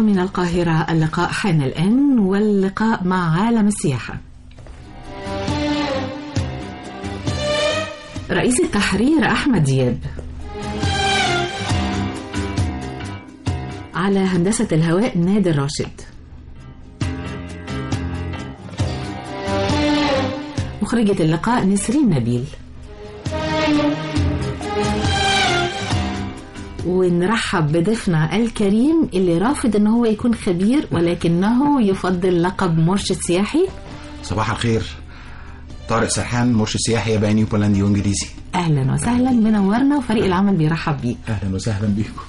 ومن القاهرة اللقاء حان الآن واللقاء مع عالم السياحة رئيس التحرير أحمد دياب على هندسة الهواء نادر راشد مخرجة اللقاء نسرين نبيل ونرحب بضيفنا الكريم اللي رافض ان هو يكون خبير ولكنه يفضل لقب مرشد سياحي صباح الخير طارق سرحان مرشد سياحي ياباني وبولندي وانجليزي اهلا وسهلا منورنا وفريق العمل بيرحب بيك اهلا وسهلا بيكم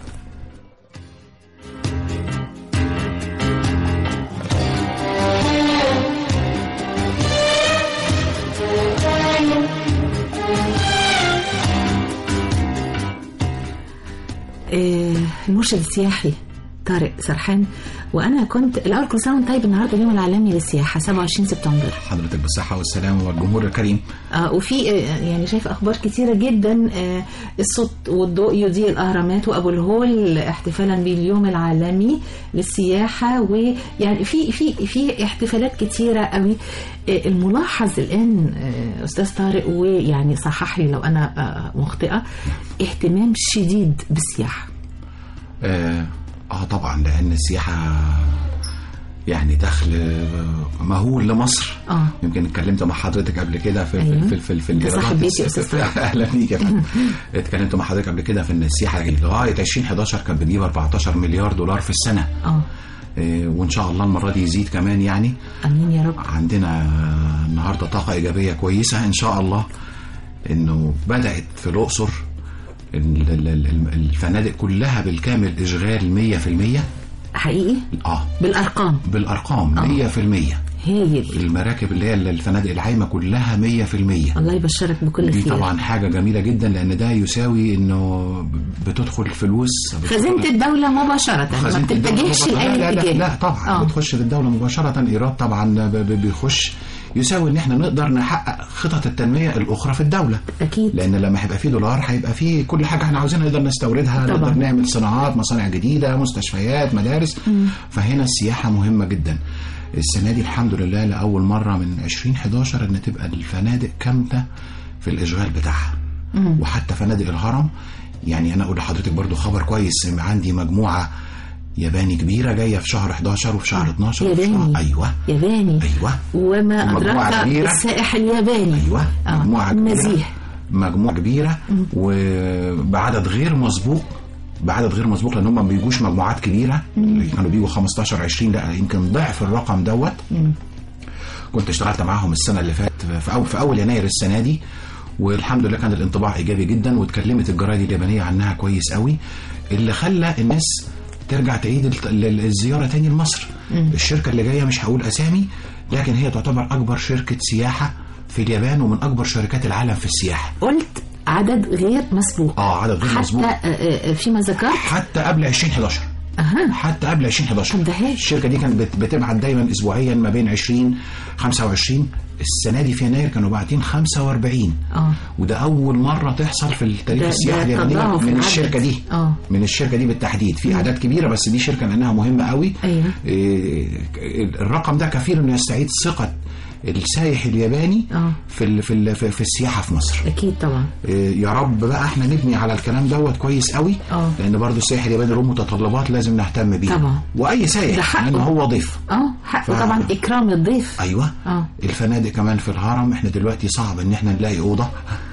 آه، المرشد السياحي طارق سرحان وانا كنت الاول كل سنه وانت طيب النهارده اليوم العالمي للسياحه 27 سبتمبر حضرتك بالصحة والسلامة والجمهور الكريم آه وفي آه يعني شايف اخبار كتيره جدا آه الصوت والضوء يضيء الاهرامات وابو الهول احتفالا باليوم العالمي للسياحه ويعني في في في احتفالات كتيره قوي آه الملاحظ الان آه استاذ طارق ويعني صحح لي لو انا آه مخطئه اهتمام شديد بالسياحه آه, اه طبعا لان السياحة يعني دخل آه، مهول لمصر اه يمكن اتكلمت مع حضرتك قبل كده في أيوة. في في, في أنت الإيرادات صاحب بيتي يا الس- أستاذ طارق. اهلا بيك يا فندم اتكلمت مع حضرتك قبل كده في ان السياحه لغايه 2011 كانت بتجيب 14 مليار دولار في السنه اه آه، وان شاء الله المره دي يزيد كمان يعني امين يا رب عندنا النهارده طاقة إيجابية كويسة إن شاء الله إنه بدأت في الأقصر ال- ال- ال- الفنادق كلها بالكامل إشغال 100% حقيقي آه بالارقام بالأرقام 100% هايل المراكب اللي هي الفنادق العايمة كلها 100% الله يبشرك بكل دي خير طبعا حاجة جميلة جدا لأن ده يساوي إنه بتدخل فلوس بتدخل- خزينة الدولة مباشرة ما خزينة الدولة بتتجهش مباشرة. لأي لا لا, اتجاه لا طبعا آه. بتخش للدولة مباشرة إيراد طبعا ب- ب- بيخش يساوي ان احنا نقدر نحقق خطط التنمية الأخرى في الدولة أكيد لأن لما هيبقى فيه دولار هيبقى فيه كل حاجة احنا عاوزينها نقدر نستوردها طبعا. نقدر نعمل صناعات مصانع جديدة مستشفيات مدارس فهنا السياحة مهمة جدا السنة دي الحمد لله لأول مرة من 2011 إن تبقى الفنادق كاملة في الإشغال بتاعها وحتى فنادق الهرم يعني أنا أقول لحضرتك برضو خبر كويس إن عندي مجموعة ياباني كبيرة جاية في شهر 11 وفي شهر 12 وفي شهر ياباني. أيوة ياباني أيوة وما مجموعة أدراك كبيرة. السائح الياباني ايوه آه. مجموعه كبيره نزيه مجموعه كبيره وبعدد غير مسبوق بعدد غير مسبوق لان هم ما بيجوش مجموعات كبيره اللي كانوا بيجوا 15 20 لا يمكن ضعف الرقم دوت كنت اشتغلت معاهم السنه اللي فاتت في اول في اول يناير السنه دي والحمد لله كان الانطباع ايجابي جدا واتكلمت الجرايد اليابانيه عنها كويس قوي اللي خلى الناس ترجع تعيد الت- ال- الزياره تاني لمصر الشركه اللي جايه مش هقول اسامي لكن هي تعتبر اكبر شركه سياحه في اليابان ومن اكبر شركات العالم في السياحه قلت عدد غير مسبوق اه عدد غير حتى مسبوق آه، آه، فيما ذكرت حتى قبل 2011 أها حتى قبل 2011 طب ده هايل. الشركه دي كانت بت- بتبعت دايما اسبوعيا ما بين 20 25 السنه دي في يناير كانوا باعتين 45 اه وده اول مره تحصل في التاريخ ده- السياحي ده اليابانيه تضاعف من العدد. الشركه دي اه من الشركه دي بالتحديد في اعداد كبيره بس دي شركه لانها مهمه قوي أيوه. إيه، الرقم ده كفيل انه يستعيد ثقه السايح الياباني اه في ال في ال في في السياحه في مصر أكيد طبعا إيه، يا رب بقى احنا نبني على الكلام دوت كويس قوي اه. لان برضو السائح الياباني له متطلبات لازم نهتم بيها طبعا. واي ده سائح حقه. لان هو ضيف اه حقه ف- طبعا إكرام الضيف ايوه اه الفنادق كمان في الهرم احنا دلوقتي صعب ان احنا نلاقي اوضه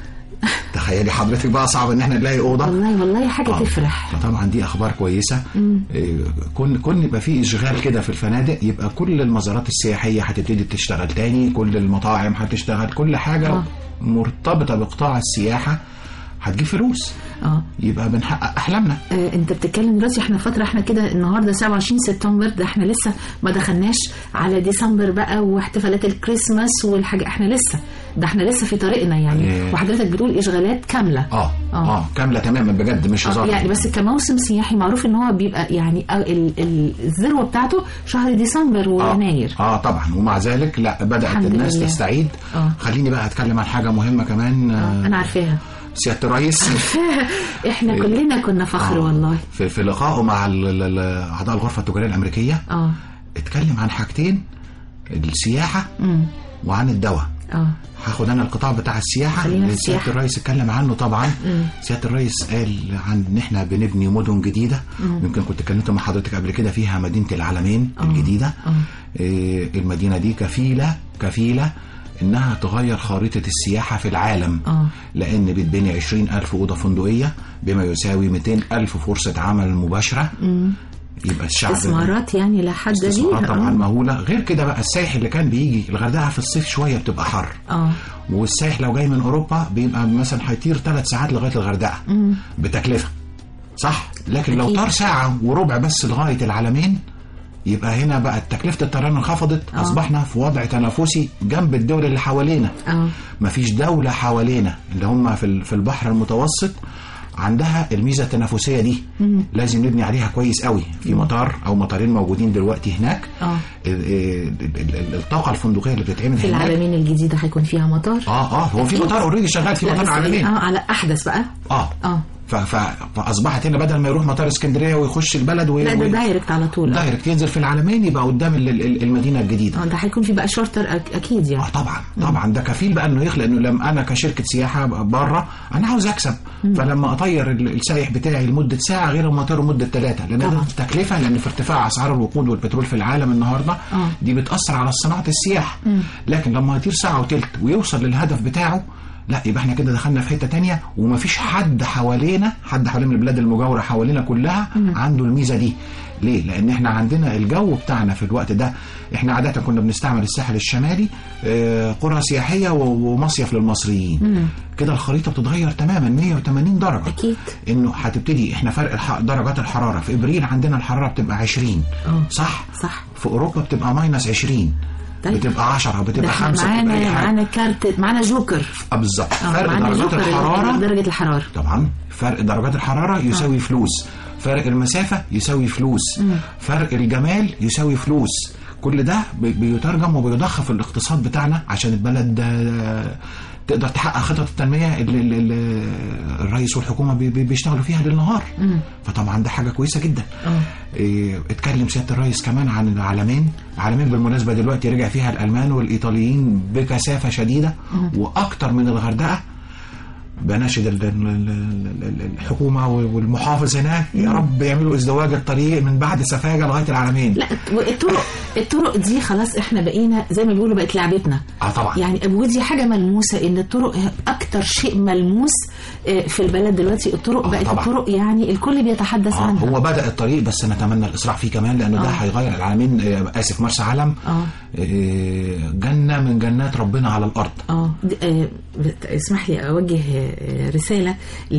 تخيلي حضرتك بقى صعب ان احنا نلاقي اوضه والله والله حاجة آه. تفرح فطبعا دي اخبار كويسه إيه، كن كن يبقى في اشغال كده في الفنادق يبقى كل المزارات السياحيه هتبتدي تشتغل تاني كل المطاعم هتشتغل كل حاجه آه. مرتبطه بقطاع السياحه هتجيب فلوس اه يبقى بنحقق احلامنا آه، انت بتتكلم دلوقتي احنا فتره احنا كده النهارده 27 سبتمبر ده احنا لسه ما دخلناش على ديسمبر بقى واحتفالات الكريسماس والحاجه احنا لسه ده احنا لسه في طريقنا يعني إيه. وحضرتك بتقول اشغالات كامله اه آه. اه كامله تماما بجد مش آه، هزار يعني بس كموسم سياحي معروف ان هو بيبقى يعني آه، ال- ال- الذروه بتاعته شهر ديسمبر ويناير اه طبعا ومع ذلك لا بدات الحمد الناس لله. تستعيد آه. خليني بقى اتكلم عن حاجه مهمه كمان آه، آه انا عارفاها سياده الرئيس احنا كلنا كنا فخر آه. والله في, في لقائه مع ال- ال- ال- اعضاء الغرفه التجاريه الامريكيه اه اتكلم عن حاجتين السياحه امم وعن الدواء اه هاخد انا القطاع بتاع السياحه خلينا اللي في سياده السياحة. الرئيس اتكلم عنه طبعا مم. سياده الرئيس قال عن ان احنا بنبني مدن جديده يمكن كنت اتكلمت مع حضرتك قبل كده فيها مدينه العالمين آه. الجديده آه. إيه، المدينه دي كفيله كفيله انها تغير خريطه السياحه في العالم اه لان بتبني 20 الف اوضه فندقيه بما يساوي 200 الف فرصه عمل مباشره مم. يبقى الشعب استثمارات يعني لا حد استثمارات ليها طبعا آه. مهوله غير كده بقى السائح اللي كان بيجي الغردقه في الصيف شويه بتبقى حر اه والسائح لو جاي من اوروبا بيبقى مثلا هيطير ثلاث ساعات لغايه الغردقه مم. بتكلفه صح لكن لو أكيد. طار ساعه وربع بس لغايه العالمين يبقى هنا بقى تكلفه الطيران انخفضت آه. اصبحنا في وضع تنافسي جنب الدول اللي حوالينا اه مفيش دوله حوالينا اللي هم في ال- في البحر المتوسط عندها الميزه التنافسيه دي مم. لازم نبني عليها كويس قوي في مطار او مطارين موجودين دلوقتي هناك اه ال- ال- ال- الطاقه الفندقيه اللي بتتعمل في هناك العالمين الجديدة هيكون فيها مطار اه اه هو في أكيد. مطار اوريدي شغال في لا، مطار بس عالمين اه على احدث بقى اه اه ف ف فاصبحت هنا بدل ما يروح مطار اسكندريه ويخش البلد و... لا ده و- دايركت على طول آه. دايركت ينزل في العالمين يبقى قدام ال- ال- المدينه الجديده اه ده هيكون في بقى شورتر أك- اكيد يعني اه طبعا طبعا ده كفيل بقى انه يخلق انه لما انا كشركه سياحه بره انا عاوز اكسب فلما اطير ال- السايح بتاعي لمده ساعه غير لما اطيره لمده ثلاثه لان طبعا. ده تكلفه لان في ارتفاع اسعار الوقود والبترول في العالم النهارده آه. دي بتاثر على صناعه السياحه لكن لما يطير ساعه وثلث ويوصل للهدف بتاعه لا يبقى احنا كده دخلنا في حته تانية ومفيش حد حوالينا حد حوالين البلاد المجاوره حوالينا كلها عنده الميزه دي ليه؟ لان احنا عندنا الجو بتاعنا في الوقت ده احنا عاده كنا بنستعمل الساحل الشمالي آه، قرى سياحيه و- ومصيف للمصريين كده الخريطه بتتغير تماما 180 درجه اكيد انه هتبتدي احنا فرق الح... درجات الحراره في ابريل عندنا الحراره بتبقى 20 اه صح صح في اوروبا بتبقى ماينس 20 طيب. بتبقى 10 ده بتبقى احنا 5 بتبقى أي معانا حاجة. معانا كارت معانا جوكر آه، بالظبط اه فرق معانا درجات جوكر الحراره درجة الحرارة طبعا فرق درجات الحرارة يساوي فلوس فرق المسافة يساوي فلوس فرق الجمال يساوي فلوس كل ده بي- بيترجم وبيضخ في الاقتصاد بتاعنا عشان البلد آه، تقدر تحقق خطط التنمية اللي اللي- اللي الرئيس والحكومة بي- بي- بيشتغلوا فيها ليل نهار فطبعا ده حاجة كويسة جدا اه إيه، اتكلم سياده الرئيس كمان عن العالمين العالمين بالمناسبه دلوقتي رجع فيها الالمان والايطاليين بكثافه شديده واكتر من الغردقه بناشد ال- ال- ال- ال- الحكومه والمحافظ هناك يا رب يعملوا ازدواج الطريق من بعد سفاجه لغايه العالمين لا الطرق الطرق دي خلاص احنا بقينا زي ما بيقولوا بقت لعبتنا اه طبعا يعني ودي حاجه ملموسه ان الطرق هي اكتر شيء ملموس آه، في البلد دلوقتي الطرق آه، بقت طبعا. الطرق يعني الكل بيتحدث آه عنها هو بدا الطريق بس نتمنى الاسراع فيه كمان لانه ده آه. هيغير العالمين آه، اسف مرسى علم اه آه، جنه من جنات ربنا على الارض اه د- آه، بت- اسمح لي اوجه آه، رساله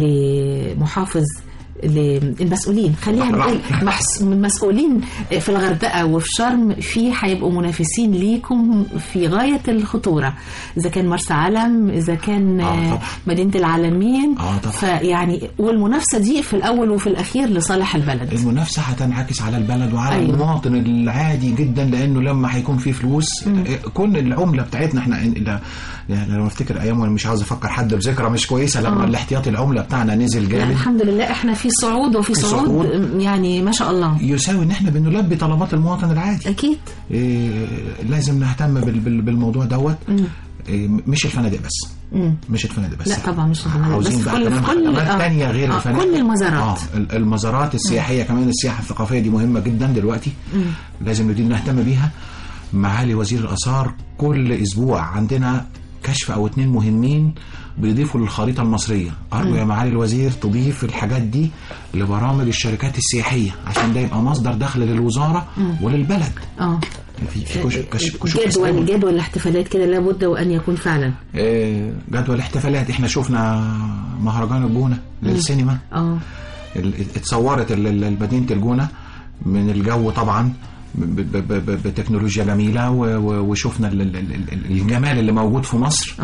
لمحافظ للمسؤولين خلينا بحر نقول الأحمر. محس- مسؤولين في الغردقه وفي شرم في هيبقوا منافسين ليكم في غايه الخطوره اذا كان مرسى علم اذا كان آه، آه، طبعا. مدينه العالمين آه، طبعا. فيعني والمنافسه دي في الاول وفي الاخير لصالح البلد المنافسه هتنعكس على البلد وعلى أيوة. أيوة. المواطن العادي جدا لانه لما هيكون في فلوس كل العمله بتاعتنا احنا إلا- يعني لو افتكر ايام وانا مش عاوز افكر حد بذكرى مش كويسه لما آه. الاحتياطي العمله بتاعنا نزل لا جامد الحمد لله احنا في صعود وفي في صعود صعود. يعني ما شاء الله يساوي ان احنا بنلبي طلبات المواطن العادي اكيد إيه لازم نهتم بال- بال- بالموضوع دوت إيه مش الفنادق بس مم. مش الفنادق بس لا طبعا مش الفنادق، عاوزين بس بقى كل- كمان في كل- خدمات آه. تانية غير آه، الفنادق كل المزارات. اه ال- المزارات السياحيه كمان السياحه الثقافيه دي مهمه جدا دلوقتي لازم نبتدي نهتم بيها معالي وزير الاثار كل اسبوع عندنا كشف او اتنين مهمين بيضيفوا للخريطه المصريه ارجو يا معالي الوزير تضيف الحاجات دي لبرامج الشركات السياحيه عشان ده يبقى مصدر دخل للوزاره وللبلد اه في في كشف كشف كشوف جدول إسلامي. جدول الاحتفالات كده لابد وان يكون فعلا آه، جدول الاحتفالات احنا شفنا مهرجان الجونه للسينما اه ال- اتصورت ال- ال- مدينه الجونه من الجو طبعا ب- ب- ب- ب- بتكنولوجيا جميله و- و- وشفنا ال- ال- ال- ال- الجمال اللي موجود في مصر اه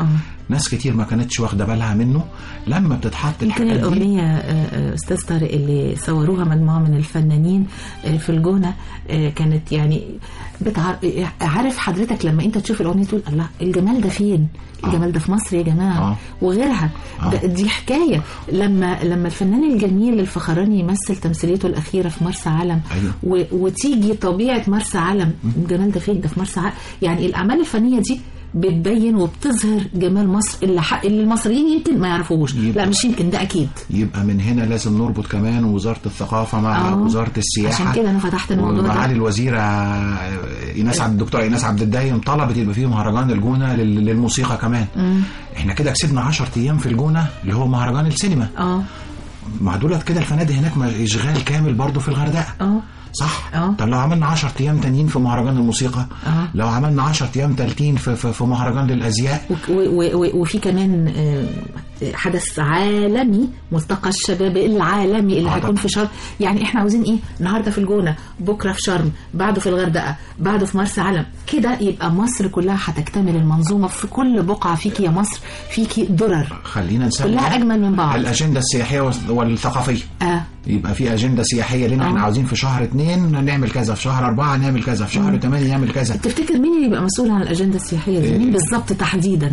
ناس كتير ما كانتش واخده بالها منه لما بتتحط يمكن الحاجات دي الأغنية آه، آه، أستاذ طارق اللي صوروها مجموعة من الفنانين آه، في الجونة آه، كانت يعني بتعر... عارف حضرتك لما أنت تشوف الأغنية تقول الله الجمال ده فين؟ الجمال ده في مصر يا جماعة آه. وغيرها آه. ده دي حكاية لما لما الفنان الجميل الفخراني يمثل تمثيليته الأخيرة في مرسى علم أيوة. و... وتيجي طبيعة مرسى علم الجمال ده فين؟ ده في مرسى علم يعني الأعمال الفنية دي بتبين وبتظهر جمال مصر اللي, ح... اللي المصريين يمكن ما يعرفوهوش يبقى. لا مش يمكن ده أكيد يبقى من هنا لازم نربط كمان وزاره الثقافه مع آه. وزاره السياحه عشان كده أنا فتحت الموضوع ده. ومعالي الوزيره ايناس عبد الدكتوره ايناس عبد الدايم طلبت يبقى فيه مهرجان الجونه لل- للموسيقى كمان مم. احنا كده كسبنا 10 ايام في الجونه اللي هو مهرجان السينما اه مع دولت كده الفنادق هناك ما- اشغال كامل برضه في الغردقه اه صح آه. طب لو عملنا 10 ايام تانيين في مهرجان الموسيقى آه. لو عملنا 10 ايام تالتين في, في, في مهرجان للازياء و- و- و- وفي كمان آه، حدث عالمي ملتقى الشباب العالمي اللي آه هيكون طبعا. في شرم يعني احنا عاوزين ايه النهارده في الجونه بكره في شرم بعده في الغردقه بعده في مرسى علم كده يبقى مصر كلها هتكتمل المنظومه في كل بقعه فيكي يا مصر فيكي درر خلينا نسمي كلها أجمل من بعض. الاجنده السياحيه والس- والثقافيه اه يبقى في اجنده سياحيه لنا احنا آه. عاوزين في شهر اتنين نعمل كذا في شهر اربعه نعمل كذا في شهر ثمانيه نعمل كذا تفتكر مين اللي يبقى مسؤول عن الاجنده السياحيه دي إيه. مين بالظبط تحديدا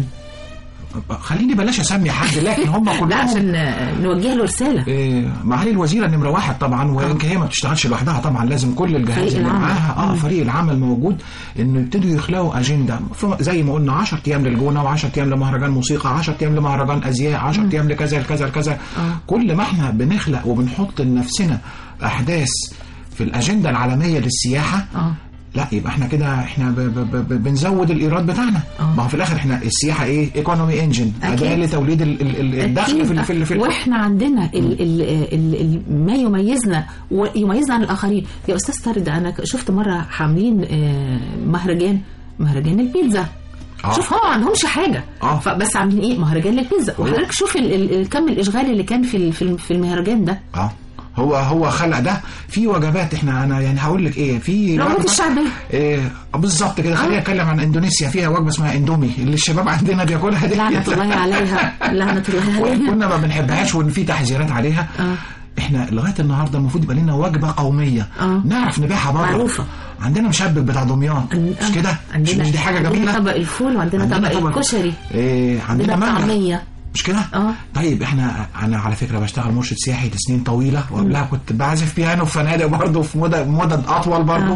خليني بلاش اسمي حد لكن هم لا كلهم عشان آه، نوجه له رساله إيه، معالي الوزيره نمره واحد طبعا ويمكن هي ما بتشتغلش لوحدها طبعا لازم كل الجهاز فريق اللي العمل. معاها اه مم. فريق العمل موجود انه يبتدوا يخلقوا اجنده ف- زي ما قلنا 10 ايام للجونه و10 ايام لمهرجان موسيقى 10 ايام لمهرجان ازياء 10 ايام لكذا لكذا لكذا آه. كل ما احنا بنخلق وبنحط لنفسنا احداث في الاجنده العالميه للسياحه اه لا يبقى احنا كده احنا ب ب ب بنزود الايراد بتاعنا آه. ما هو في الاخر احنا السياحه ايه ايكونومي انجن أكيد. اداه لتوليد ال- ال- ال- الدخل أكيد. في ال- في ال- في ال- واحنا عندنا ال ال ال ال ما يميزنا ويميزنا عن الاخرين يا استاذ طارق ده انا شفت مره عاملين آه، مهرجان مهرجان البيتزا آه. شوف هم ما عندهمش حاجه آه. فبس عاملين ايه مهرجان للبيتزا وحضرتك شوف ال- ال- ال- كم الاشغال اللي كان في ال- في الم- في المهرجان ده اه هو هو خلق ده في وجبات احنا انا يعني هقول لك ايه في الوجبات وجبة- الشعبية. إيه بالظبط كده خلينا نتكلم عن اندونيسيا فيها وجبه اسمها اندومي اللي الشباب عندنا بياكلها دي لعنه الله عليها لعنه الله وإن عليها كنا ما بنحبهاش وان في تحذيرات عليها آه. احنا لغايه النهارده المفروض يبقى لنا وجبه قوميه آه. نعرف نبيعها بره معروفة. عندنا مشبك بتاع دمياط مش كده مش, عندنا مش دي حاجه عندنا جميله طبق الفول وعندنا عندنا طبق طبق- الكشري إيه عندنا عندنا مانجا طعميه مش كده؟ اه. طيب احنا انا على فكره بشتغل مرشد سياحي لسنين طويله وقبلها كنت بعزف بيانو في فنادق برضه في مدد مدد اطول برضه اه.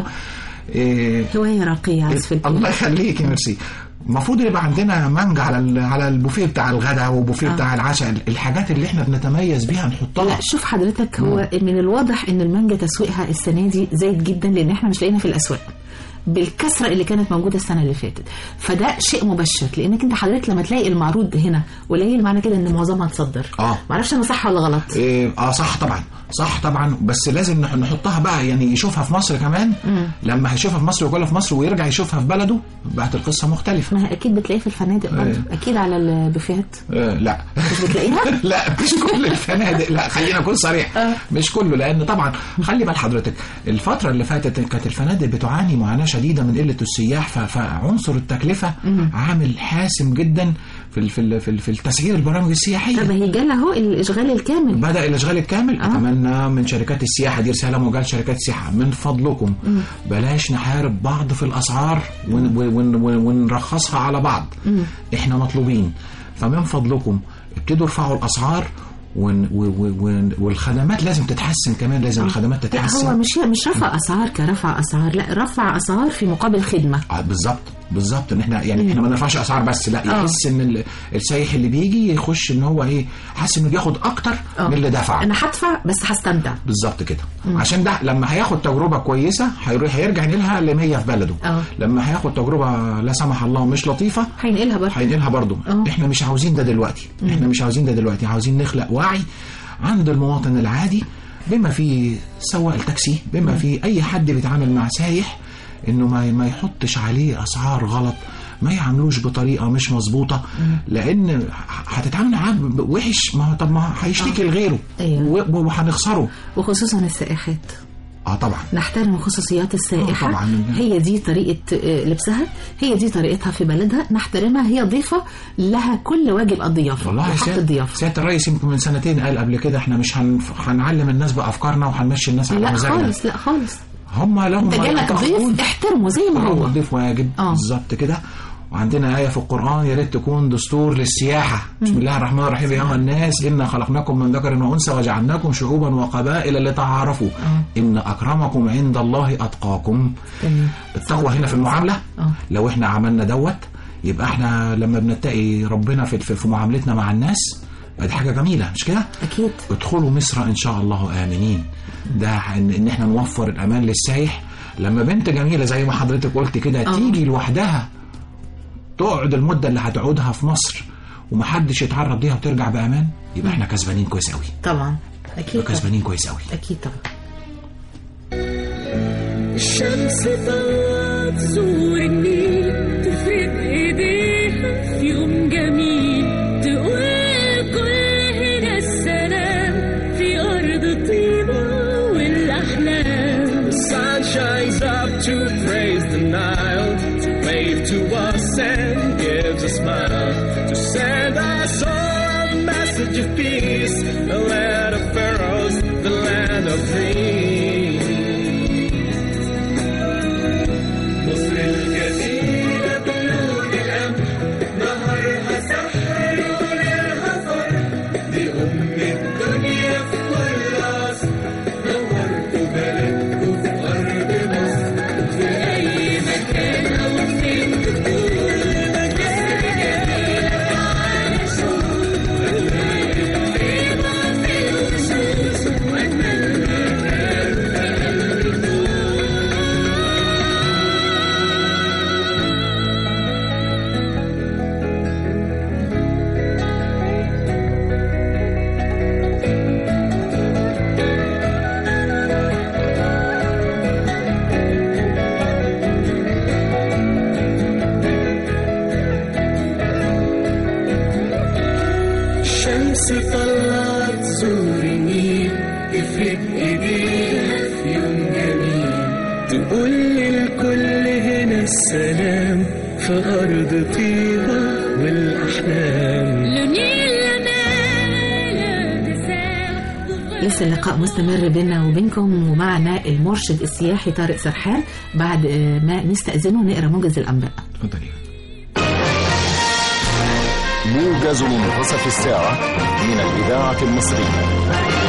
إيه هوايه راقيه عزف البيانو. الله يخليك يا ميرسي المفروض يبقى عندنا مانجا على ال- على البوفيه بتاع الغداء وبوفيه اه. بتاع العشاء الحاجات اللي احنا بنتميز بيها لا نحطها شوف حضرتك هو من الواضح ان المانجا تسويقها السنه دي زايد جدا لان احنا مش لاقيينها في الاسواق بالكثره اللي كانت موجوده السنه اللي فاتت فده شيء مبشر لانك انت حضرتك لما تلاقي المعروض هنا قليل معنى كده ان معظمها تصدر اه. معرفش انا صح ولا غلط إيه اه صح طبعا صح طبعا بس لازم نح- نحطها بقى يعني يشوفها في مصر كمان لما هيشوفها في مصر وياكلها في مصر ويرجع يشوفها في بلده بقت القصه مختلفه ما هي اكيد بتلاقيه في الفنادق برضه ايه. اكيد على البوفيهات آه لا مش بتلاقيها لا مش كل الفنادق لا خلينا نكون صريح آه. مش كله لان طبعا خلي بال حضرتك الفتره اللي فاتت كانت الفنادق بتعاني معاناه شديده من قله السياح ف- فعنصر التكلفه عامل حاسم جدا في ال- في ال- في ال- في التسعير البرامج السياحيه طب هي جالها اهو الاشغال الكامل بدأ الإشغال الكامل آه. أتمنى من شركات السياحة دي رسالة موجهة لشركات السياحة من فضلكم بلاش نحارب بعض في الأسعار ون ون ون ونرخصها على بعض إحنا مطلوبين فمن فضلكم ابتدوا ارفعوا الأسعار ون و و ون والخدمات لازم تتحسن كمان لازم الخدمات لا هو تتحسن مش مش رفع اسعار كرفع اسعار لا رفع اسعار في مقابل خدمه آه بالظبط بالظبط ان احنا يعني احنا ما نرفعش اسعار بس لا آه. يحس ان ال- السايح اللي بيجي يخش ان هو ايه حاسس انه بياخد اكتر آه. من اللي دفع انا هدفع بس هستمتع بالظبط كده عشان ده لما هياخد تجربه كويسه هيروح هيرجع ينقلها ل 100 في بلده اه. لما هياخد تجربه لا سمح الله مش لطيفه هينقلها برضه هينقلها برضه اه. احنا مش عاوزين ده دلوقتي احنا مش عاوزين ده دلوقتي عاوزين نخلق وعي عند المواطن العادي بما فيه سواق التاكسي بما فيه اي حد بيتعامل مع سايح انه ما ما يحطش عليه اسعار غلط ما يعاملوش بطريقه مش مظبوطه لان هتتعامل معاه ب- وحش ما هو طب ما هيشتكي لغيره أيوه. و- وهنخسره وخصوصا السائحات اه طبعا نحترم خصوصيات السائحة آه، طبعاً. هي دي طريقة آه، لبسها هي دي طريقتها في بلدها نحترمها هي ضيفة لها كل واجب الضيافة والله وحق سيادة, الضيافة سيادة الرئيس يمكن من سنتين قال قبل كده احنا مش هن... هنعلم الناس بافكارنا وهنمشي الناس على لا مزاجنا خالص لا خالص هم لهم انت جالك يعتقدون- ضيف احترمه زي ما هو هو الضيف واجب آه. بالظبط كده وعندنا آية في القرآن يا ريت تكون دستور للسياحة بسم الله الرحمن الرحيم يا أيها الناس إنا خلقناكم من ذكر وأنثى وجعلناكم شعوبا وقبائل لتعارفوا إن أكرمكم عند الله أتقاكم تمام. التقوى هنا في المعاملة آه. لو إحنا عملنا دوت يبقى إحنا لما بنتقي ربنا في, في, في معاملتنا مع الناس دي حاجة جميلة مش كده؟ أكيد ادخلوا مصر ان شاء الله امنين ده ان, إن احنا نوفر الامان للسايح لما بنت جميله زي ما حضرتك قلت كده آه. تيجي لوحدها تقعد المده اللي هتقعدها في مصر ومحدش يتعرض ليها وترجع بامان يبقى احنا كسبانين كويس قوي طبعا أكيد يبقى طبعا. كسبانين كويس قوي أكيد طبعا الشمس طلعت زور النيل تفرد ايديها في يوم جميل تقول كل هنا السلام في ارض طيبه والاحلام The sun shines up to praise the Nile, to wave to us and gives a smile, to send us all a message of peace, the land of pharaohs, the land of dreams. مصر الجميلة بنور الأمل نهرها سحر وليلها فرح دي أم الدنيا في كل عصر نورت بلدكم في أرض مصر في اي مكان او فين تكون مصر جميله على شوق طيبه في الوشوش واتمنى الشمس طلعت زور النيل تفرد ايديها في يوم جميل تقول للكل هنا السلام في أرض طيبة والأحلام Le Nil, la mer, le désert. لسه اللقاء مستمر بيننا وبينكم ومعنا المرشد السياحي طارق سرحان بعد آه، ما نستأذنه نقرا موجز الأنباء اتفضلي موجز منتصف الساعة من الإذاعة المصرية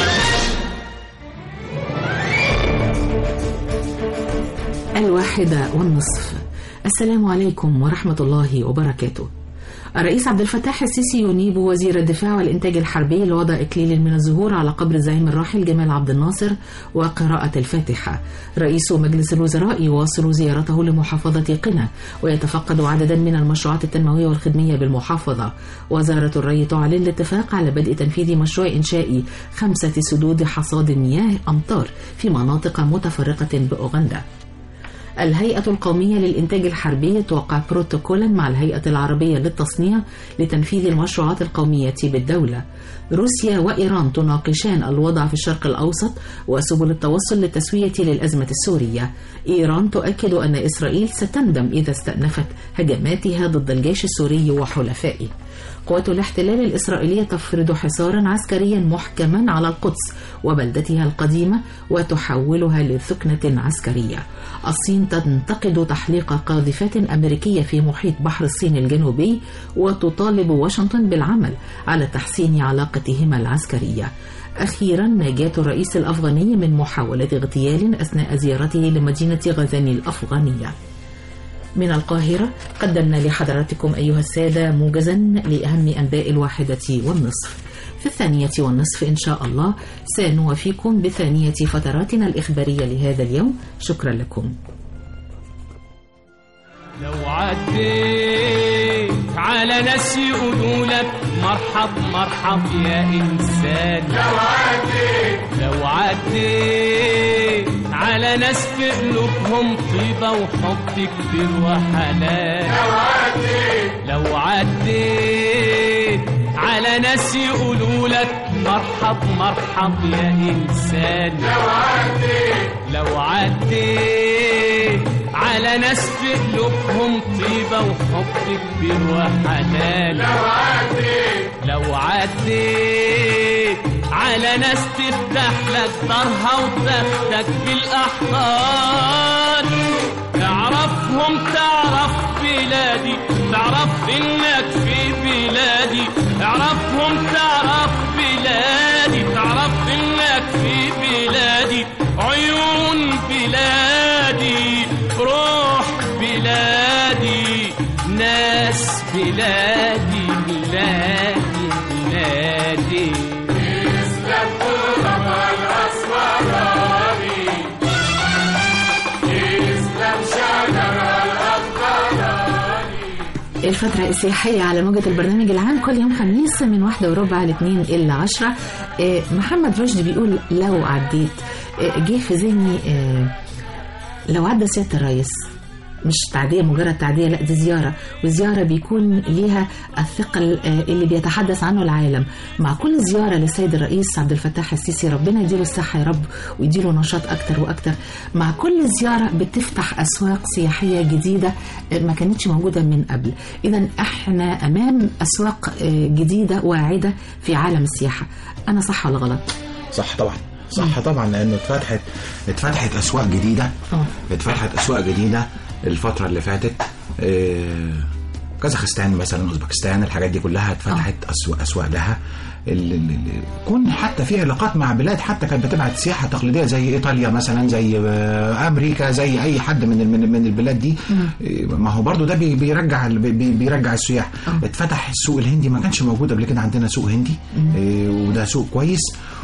الواحدة والنصف السلام عليكم ورحمة الله وبركاته الرئيس عبد الفتاح السيسي ينيب وزير الدفاع والإنتاج الحربي لوضع إكليل من الزهور على قبر الزعيم الراحل جمال عبد الناصر وقراءة الفاتحة رئيس مجلس الوزراء يواصل زيارته لمحافظة قنا ويتفقد عددا من المشروعات التنموية والخدمية بالمحافظة وزارة الري تعلن الاتفاق على بدء تنفيذ مشروع إنشاء خمسة سدود حصاد مياه أمطار في مناطق متفرقة بأوغندا الهيئة القومية للإنتاج الحربي توقع بروتوكولا مع الهيئة العربية للتصنيع لتنفيذ المشروعات القومية بالدولة. روسيا وإيران تناقشان الوضع في الشرق الأوسط وسبل التوصل للتسوية للأزمة السورية. إيران تؤكد أن إسرائيل ستندم إذا استأنفت هجماتها ضد الجيش السوري وحلفائه. قوات الاحتلال الإسرائيلية تفرض حصارا عسكريا محكما على القدس وبلدتها القديمة وتحولها لثكنة عسكرية الصين تنتقد تحليق قاذفات أمريكية في محيط بحر الصين الجنوبي وتطالب واشنطن بالعمل على تحسين علاقتهما العسكرية أخيرا نجاة الرئيس الأفغاني من محاولة اغتيال أثناء زيارته لمدينة غزاني الأفغانية من القاهرة قدمنا لحضراتكم أيها السادة موجزا لأهم أنباء الواحدة والنصف في الثانية والنصف إن شاء الله سنوافيكم بثانية فتراتنا الإخبارية لهذا اليوم شكرا لكم لو عديت على ناس يقولوا لك مرحب مرحب يا انسان لو عديت لو عديت على ناس في قلوبهم طيبه وحب كبير وحنان لو عديت لو عديت على ناس يقولوا لك مرحب مرحب يا إنسان لو عديت لو عديت على ناس في قلوبهم طيبة وحب كبير وحنان لو عديت لو عديت على ناس تفتح لك دارها وتاخدك بالأحضان تعرفهم تعرف بلادي تعرف انك في بلادي اعرفهم تعرف بلادي تعرف انك في بلادي عيون بلادي روح بلادي ناس بلادي بلادي بلادي الفترة السياحية على موجة البرنامج العام كل يوم خميس من واحدة وربع لاثنين إلا عشرة آه، محمد رشدي بيقول لو عديت آه، جه في ذهني آه، لو عدى سيادة الرئيس مش تعدية مجرد تعدية لا دي زيارة وزيارة بيكون ليها الثقل آه، اللي بيتحدث عنه العالم مع كل زيارة للسيد الرئيس عبد الفتاح السيسي ربنا يديله الصحة يا رب ويديله نشاط أكتر وأكتر مع كل زيارة بتفتح أسواق سياحية جديدة آه، ما كانتش موجودة من قبل إذا احنا أمام أسواق آه، جديدة واعدة في عالم السياحة أنا صح ولا غلط؟ صح طبعا صح طبعا لانه اتفتحت اتفتحت اسواق جديده اه اتفتحت اسواق جديده الفتره اللي فاتت آه، كازاخستان مثلا اوزبكستان الحاجات دي كلها اتفتحت اسواق اسواق لها ال- ال- ال- كون حتى في علاقات مع بلاد حتى كانت بتبعت سياحه تقليديه زي ايطاليا مثلا زي آه، امريكا زي اي حد من ال- من من البلاد دي آه، ما هو برضو ده بي- بيرجع ال- بي- بيرجع السياح اتفتح السوق الهندي ما كانش موجود قبل كده عندنا سوق هندي آه، وده سوق كويس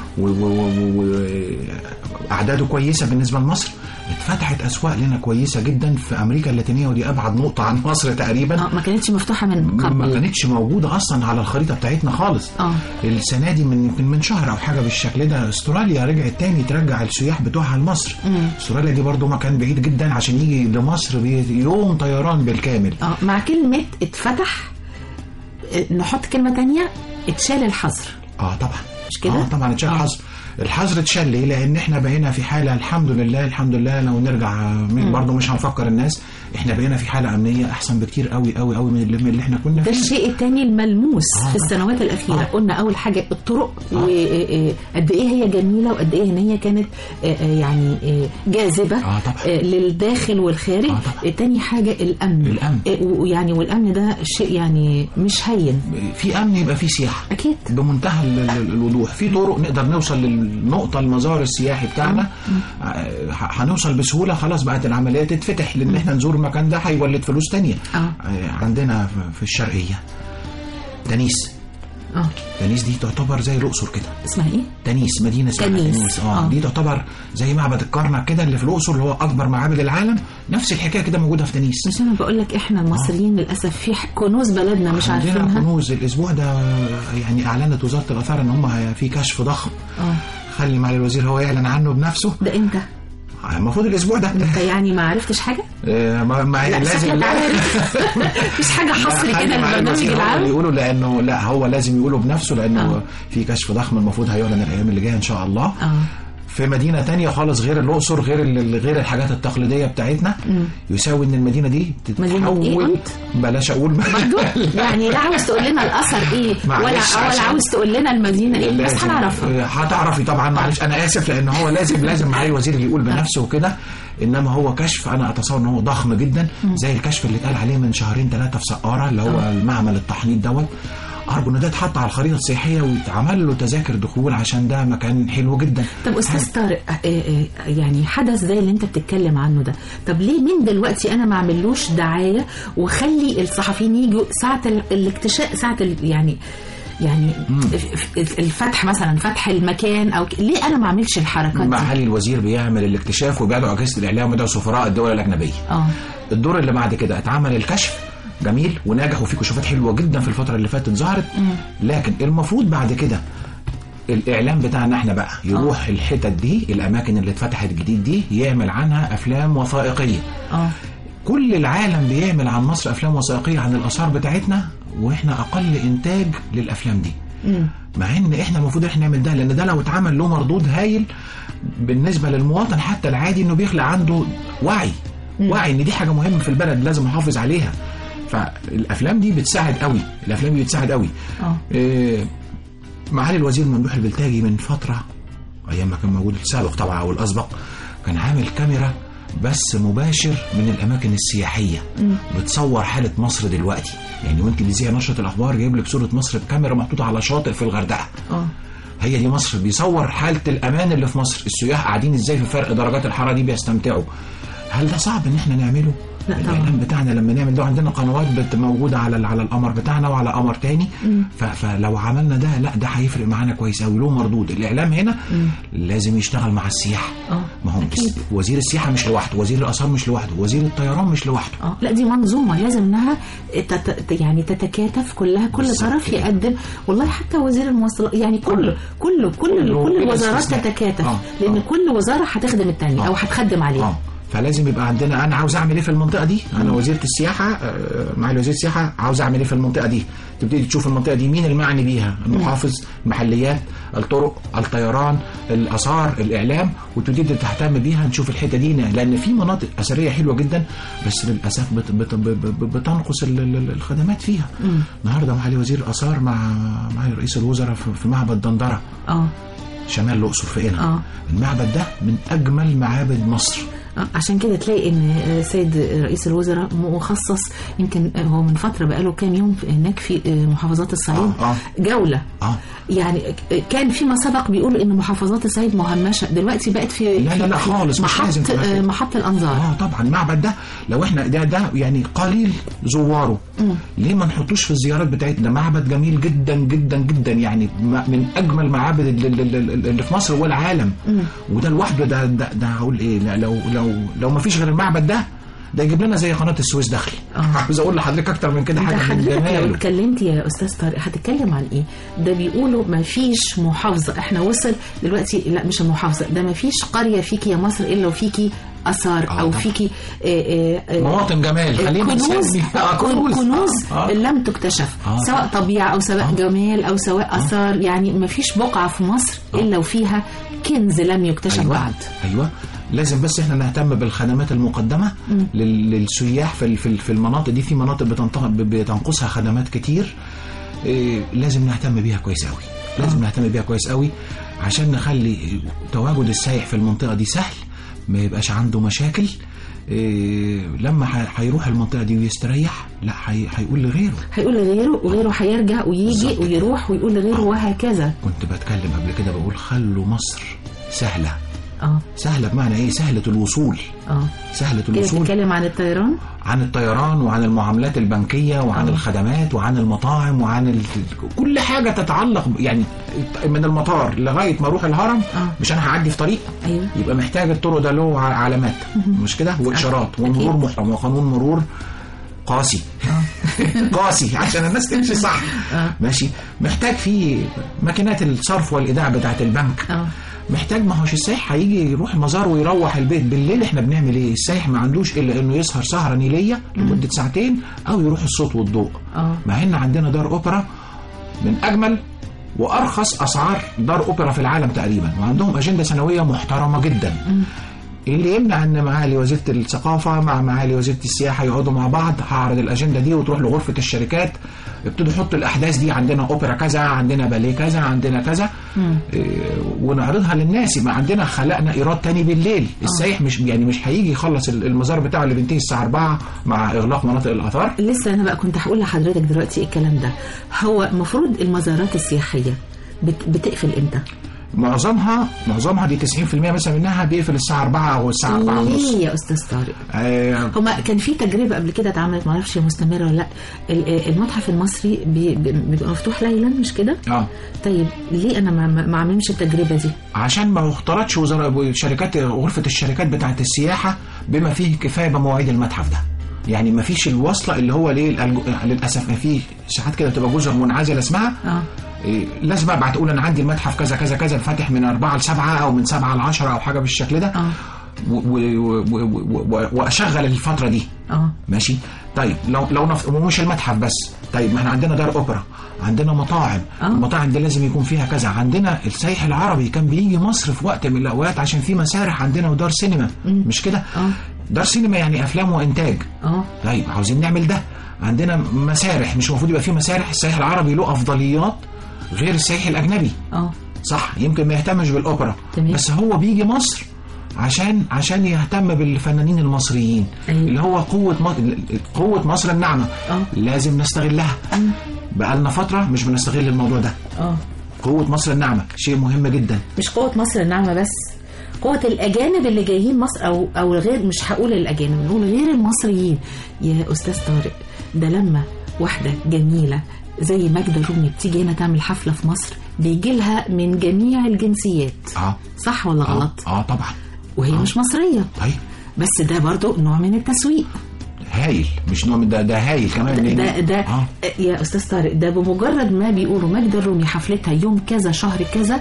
واعداده كويسه بالنسبه لمصر اتفتحت اسواق لنا كويسه جدا في امريكا اللاتينيه ودي ابعد نقطه عن مصر تقريبا اه ما كانتش مفتوحة من ما قبل كانتش موجوده اصلا على الخريطه بتاعتنا خالص اه السنه دي من يمكن من شهر او حاجه بالشكل ده استراليا رجعت تاني ترجع السياح بتوعها لمصر استراليا دي برضو مكان بعيد جدا عشان يجي لمصر يوم طيران بالكامل اه مع كلمة اتفتح آه، نحط كلمة تانية اتشال الحظر اه طبعا مش كده؟ اه طبعا اتشال آه. الحظر الحظر اتشال ليه؟ لان احنا بقينا في حاله الحمد لله الحمد لله لو نرجع من برضه مش هنفكر الناس احنا بقينا في حاله امنيه احسن بكتير قوي قوي قوي من اللي, من اللي احنا كنا ده فيه الشيء التاني الملموس آه. في السنوات الأخيرة آه. قلنا أول حاجة الطرق وقد إيه هي جميلة وقد إيه إن هي كانت آه، آه، يعني آه، جاذبة آه، طبعا. آه، للداخل والخارج آه، طبعا. آه، تاني حاجة الأمن الأمن. آه، ويعني والأمن ده شيء يعني مش هين في امن يبقى في سياحه أكيد بمنتهى ال- ال- الوضوح في طرق نقدر نوصل للنقطة المزار السياحي بتاعنا آه، ه- هنوصل بسهولة خلاص بقت العملية تتفتح لأن احنا نزور المكان ده هيولد فلوس تانية آه. آه، عندنا في- في الشرقية تنيس اه تنيس دي تعتبر زي الأقصر كده اسمها إيه؟ تنيس مدينة اسمها تنيس. تنيس اه, آه. دي تعتبر زي معبد الكرنك كده اللي في الأقصر اللي هو أكبر معابد العالم نفس الحكاية كده موجودة في تنيس مش أنا بقول لك إحنا المصريين للأسف في ح- كنوز بلدنا مش عندنا عارفينها كنوز الأسبوع ده يعني أعلنت وزارة الآثار إن هم في كشف ضخم اه خلي معالي الوزير هو يعلن عنه بنفسه ده إمتى؟ المفروض الاسبوع ده أنت يعني ما عرفتش حاجة؟ آه، ما ما لا لازم شكلك عارف مفيش حاجة حصر خلي كده معالي للبرنامج الوزير هو اللي العام يقوله لانه لا هو لازم يقوله بنفسه لانه آه. في كشف ضخم المفروض هيعلن الايام اللي جايه ان شاء الله اه في مدينه تانية خالص غير الاقصر غير ال- غير الحاجات التقليديه بتاعتنا يساوي ان المدينه دي مدينة إيه تتحول قلت؟ بلاش اقول برضو يعني لا عاوز تقول لنا الاثر ايه ولا معلش ولا عشان- عاوز تقول لنا المدينه ايه بس لازم. هنعرفها آه، هتعرفي طبعا معلش انا اسف لان هو لازم لازم معالي الوزير اللي يقول بنفسه وكده انما هو كشف انا اتصور ان هو ضخم جدا زي الكشف اللي اتقال عليه من شهرين ثلاثه في سقاره اللي هو المعمل التحنيط دوت ارجو ان ده يتحط على الخريطه السياحيه ويتعمل له تذاكر دخول عشان ده مكان حلو جدا طب استاذ طارق آه، آه، يعني حدث زي اللي انت بتتكلم عنه ده طب ليه من دلوقتي انا ما اعملوش دعايه وخلي الصحفيين يجوا ساعه ال- الاكتشاف ساعه ال- يعني يعني ف- الفتح مثلا فتح المكان او ك- ليه انا ما اعملش الحركات دي معالي الوزير بيعمل الاكتشاف وبيدعو اجهزه الاعلام وبيدعو سفراء الدول الاجنبيه اه الدور اللي بعد كده اتعمل الكشف جميل وناجح وفي كشوفات حلوه جدا في الفتره اللي فاتت ظهرت لكن المفروض بعد كده الاعلام بتاعنا احنا بقى يروح الحتت دي الاماكن اللي اتفتحت جديد دي يعمل عنها افلام وثائقيه اه كل العالم بيعمل عن مصر افلام وثائقيه عن الاثار بتاعتنا واحنا اقل انتاج للافلام دي مع ان احنا المفروض احنا نعمل ده لان ده لو اتعمل له مردود هايل بالنسبه للمواطن حتى العادي انه بيخلق عنده وعي وعي ان دي حاجه مهمه في البلد لازم احافظ عليها فالافلام دي بتساعد قوي الافلام دي بتساعد قوي اه إيه، معالي الوزير ممدوح البلتاجي من فترة أيام ما كان موجود السابق طبعا أو الأسبق كان عامل كاميرا بس مباشر من الأماكن السياحية بتصور حالة مصر دلوقتي يعني وانت بتذيع نشرة الأخبار جايب لك صورة مصر بكاميرا محطوطة على شاطئ في الغردقة اه هي دي مصر بيصور حالة الأمان اللي في مصر السياح قاعدين ازاي في فرق درجات الحرارة دي بيستمتعوا هل ده صعب ان احنا نعمله؟ لا طبعا. الاعلام بتاعنا لما نعمل ده عندنا قنوات بت- موجوده على ال- على القمر بتاعنا وعلى قمر تاني ف- فلو عملنا ده لا ده هيفرق معانا كويس قوي له مردود الاعلام هنا لازم يشتغل مع السياحه اه ما هو أكيد. وزير السياحه مش لوحده وزير الاثار مش لوحده وزير الطيران مش لوحده اه لا دي منظومه لازم انها تت... يعني تتكاتف كلها كل بالظبط طرف كده. يقدم والله حتى وزير المواصلات يعني كله كله كل كله كل بلا الوزارات استثناء. تتكاتف آه، لان آه. كل وزاره هتخدم الثانيه آه. او هتخدم عليها اه فلازم يبقى عندنا انا عاوز اعمل ايه في المنطقه دي انا وزيره السياحه آه، معالي وزير السياحه عاوز اعمل ايه في المنطقه دي تبتدي تشوف المنطقه دي مين المعني بيها المحافظ المحليات الطرق الطيران الاثار الاعلام وتبتدي تهتم بيها نشوف الحته دي لان في مناطق اثريه حلوه جدا بس للاسف بت بت ب- ب- بتنقص ال- ال- الخدمات فيها النهارده معالي وزير الاثار مع معالي رئيس الوزراء في في معبد دندره اه شمال الاقصر في قنا آه. المعبد ده من اجمل معابد مصر آه، عشان كده تلاقي ان آه، سيد رئيس الوزراء مخصص يمكن آه، هو من فتره بقاله كام يوم في- هناك في آه، محافظات الصعيد آه، آه. جوله اه يعني آه، كان فيما سبق بيقولوا ان محافظات الصعيد مهمشه دلوقتي بقت في لا، لا، لا، في خالص، مش محط لازم تبقى آه، كده. محط الانظار اه طبعا المعبد ده لو احنا ده ده يعني قليل زواره ليه ما نحطوش في الزيارات بتاعتنا ده معبد جميل جدا جدا جدا يعني م- من اجمل معابد اللي, اللي, اللي في مصر والعالم وده لوحده ده ده, ده هقول ايه لا لو لو لو ما فيش غير المعبد ده ده يجيب لنا زي قناه السويس دخلي آه. عاوز اقول لحضرتك اكتر من كده انت حاجه من حضرتك لو جماله اتكلمت يا استاذ طارق هتتكلم عن ايه؟ ده بيقولوا ما فيش محافظه احنا وصل دلوقتي لا مش المحافظه ده ما فيش قريه فيكي يا مصر الا وفيكي اثار آه او طبعا. فيكي آه، آه، آه، مواطن جمال خلينا كنوز نسمي- آه، كنوز, كنوز آه. لم تكتشف آه. سواء طبيعه او سواء آه. جمال او سواء اثار يعني ما فيش بقعه في مصر الا وفيها كنز لم يكتشف أيوة. بعد ايوه لازم بس احنا نهتم بالخدمات المقدمه لل- للسياح في ال- في ال- في المناطق دي في مناطق بتنط- ب- بتنقصها خدمات كتير إيه، لازم نهتم بيها كويس قوي لازم نهتم بيها كويس قوي عشان نخلي تواجد السائح في المنطقه دي سهل ما يبقاش عنده مشاكل إيه، لما ح- هيروح المنطقه دي ويستريح لا هي- هيقول لغيره هيقول لغيره وغيره هيرجع ويجي بالظبط. ويروح ويقول لغيره وهكذا كنت بتكلم قبل كده بقول خلوا مصر سهله اه سهله بمعنى ايه سهله الوصول اه سهله كده الوصول بتتكلم عن الطيران عن الطيران وعن المعاملات البنكية وعن آه. الخدمات وعن المطاعم وعن ال... كل حاجة تتعلق ب- يعني من المطار لغاية ما اروح الهرم آه. مش أنا هعدي في طريق ايوه يبقى محتاج الطرق ده له ع- علامات مش كده وإشارات أكيد. ومرور محترم وقانون مرور قاسي قاسي عشان الناس تمشي صح ماشي محتاج فيه ماكينات الصرف والإيداع بتاعت البنك اه محتاج ما هوش السايح هيجي يروح المزار ويروح البيت بالليل احنا بنعمل ايه السايح ما عندوش الا انه يسهر سهره نيليه لمده ساعتين او يروح الصوت والضوء اه مع ان عندنا دار اوبرا من اجمل وارخص اسعار دار اوبرا في العالم تقريبا وعندهم اجنده سنويه محترمه جدا اللي يمنع ان معالي وزيره الثقافه مع معالي وزيره السياحه يقعدوا مع بعض هعرض الاجنده دي وتروح لغرفه الشركات ابتدوا يحطوا الاحداث دي عندنا اوبرا كذا عندنا باليه كذا عندنا كذا إيه، ونعرضها للناس يبقى عندنا خلقنا ايراد تاني بالليل السايح مش يعني مش هيجي يخلص المزار بتاعه اللي بينتهي الساعه 4 مع اغلاق مناطق الاثار لسه انا بقى كنت هقول لحضرتك دلوقتي إيه الكلام ده هو المفروض المزارات السياحيه بت... بتقفل امتى؟ معظمها معظمها دي 90% مثلا منها بيقفل الساعه 4 او الساعه 4 ونص ليه يا استاذ طارق؟ آه، هما كان في تجربه قبل كده اتعملت معرفش هي مستمره ولا لا ال- آه، المتحف المصري بي- بي- بيبقى مفتوح ليلا مش كده؟ اه طيب ليه انا ما- ما ما اعملش التجربه دي؟ عشان ما اختارتش وزاره شركات غرفه الشركات بتاعت السياحه بما فيه كفايه بمواعيد المتحف ده يعني ما فيش الوصله اللي هو ليه الألج- للاسف ما في ساعات كده بتبقى جزر منعزله اسمها اه إيه، لازم ابعت اقول انا عندي المتحف كذا كذا كذا الفاتح من 4 ل 7 او من 7 ل 10 او حاجه بالشكل ده اه و- و- و- و- و- واشغل الفتره دي اه ماشي طيب لو لو نف... ومش المتحف بس طيب ما احنا عندنا دار اوبرا عندنا مطاعم آه. المطاعم دي لازم يكون فيها كذا عندنا السايح العربي كان بيجي مصر في وقت من الاوقات عشان في مسارح عندنا ودار سينما مش كده آه. دار سينما يعني افلام وانتاج اه طيب عاوزين نعمل ده عندنا مسارح مش المفروض يبقى في مسارح السائح العربي له افضليات غير السائح الاجنبي اه صح يمكن ما يهتمش بالاوبرا تمام. بس هو بيجي مصر عشان عشان يهتم بالفنانين المصريين أيوة. اللي هو قوه م... قوه مصر الناعمه آه. لازم نستغلها بقالنا فتره مش بنستغل الموضوع ده اه قوه مصر الناعمه شيء مهم جدا مش قوة مصر الناعمة بس قوة الأجانب اللي جايين مصر أو أو غير مش هقول الأجانب نقول غير المصريين يا أستاذ طارق ده لما واحدة جميلة زي ماجدة الرومي بتيجي هنا تعمل حفلة في مصر بيجي لها من جميع الجنسيات اه صح ولا اه, غلط؟ آه طبعا وهي مش مصرية طيب بس ده برضو نوع من التسويق هايل مش نوع من ده ده هايل كمان ده لأن- ده, ده آه. يا استاذ طارق ده بمجرد ما بيقولوا ماجدة الرومي حفلتها يوم كذا شهر كذا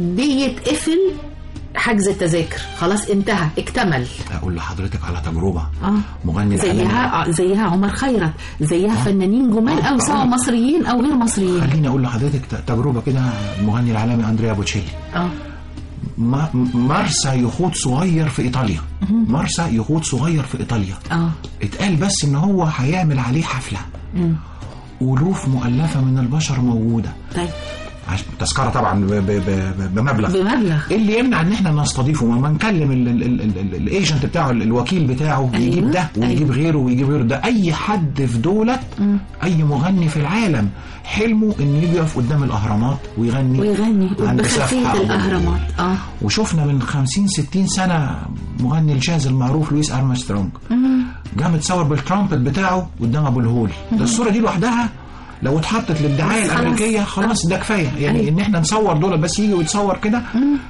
بيتقفل حجز التذاكر خلاص انتهى اكتمل اقول لحضرتك على تجربه اه مغني العالمي. زيها زيها عمر خيرت زيها فنانين جمال آه، او آه. سواء مصريين او غير مصريين خليني اقول لحضرتك ت- تجربه كده المغني العالمي اندريا بوتشيلي اه ما- مرسى يخوت صغير في ايطاليا مرسى يخوت صغير في ايطاليا اه اتقال بس ان هو هيعمل عليه حفله مم. الوف مؤلفه من البشر موجوده طيب عش- تذكره طبعا ب- ب- ب- بمبلغ بمبلغ ايه اللي يمنع ان احنا نستضيفه ما نكلم ال- ال- ال- ال- الايجنت بتاعه الوكيل بتاعه أيوة، يجيب ده ويجيب غيره ويجيب غيره ده اي حد في دولة اي مغني في العالم حلمه انه يجي يقف قدام الاهرامات ويغني ويغني عند بخلفيه سفحة أو- الاهرامات اه وشفنا من 50 60 سنه مغني الجاز المعروف لويس ارمسترونج جه متصور بالترامبت بتاعه قدام ابو الهول ده الصوره دي لوحدها لو اتحطت للدعايه بس خلاص. الامريكيه خلاص ده كفايه يعني أيوة. ان احنا نصور دول بس يجي ويتصور كده